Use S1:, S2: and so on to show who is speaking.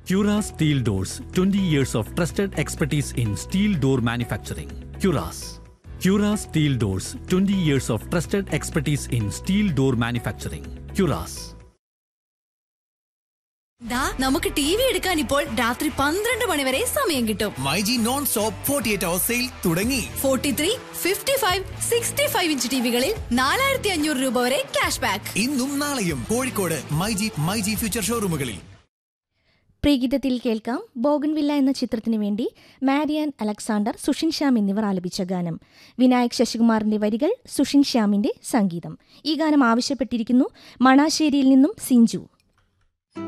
S1: Cura Steel Doors 20 years of trusted expertise in steel door manufacturing. Curas. Cura Steel Doors 20 years of trusted expertise in steel door manufacturing. Curas.
S2: ദാ നമുക്ക് T V എടുക്കാൻ ഇപ്പോൾ രാത്രി പന്ത്രണ്ട് മണി വരെ സമയം കിട്ടും
S3: myG non stop forty eight hour sale തുടങ്ങി
S2: forty three fifty five sixty five inch ടിവികളിൽ നാലായിരത്തി അഞ്ഞൂറ് രൂപ വരെ ക്യാഷ് ബാക്ക്
S3: ഇന്നും നാളെയും കോഴിക്കോട് മൈജി മൈജി ഫ്യൂച്ചർ ഷോറൂമുകളിൽ
S4: പ്രീഗീതത്തിൽ കേൾക്കാം ബോഗൻവില്ല എന്ന ചിത്രത്തിനു വേണ്ടി മാരിയാൻ അലക്സാണ്ടർ സുഷിൻ ശ്യാം എന്നിവർ ആലപിച്ച ഗാനം വിനായക് ശശികുമാറിന്റെ വരികൾ സുഷിൻ ശ്യാമിന്റെ സംഗീതം ഈ ഗാനം ആവശ്യപ്പെട്ടിരിക്കുന്നു മണാശ്ശേരിയിൽ നിന്നും സിഞ്ചു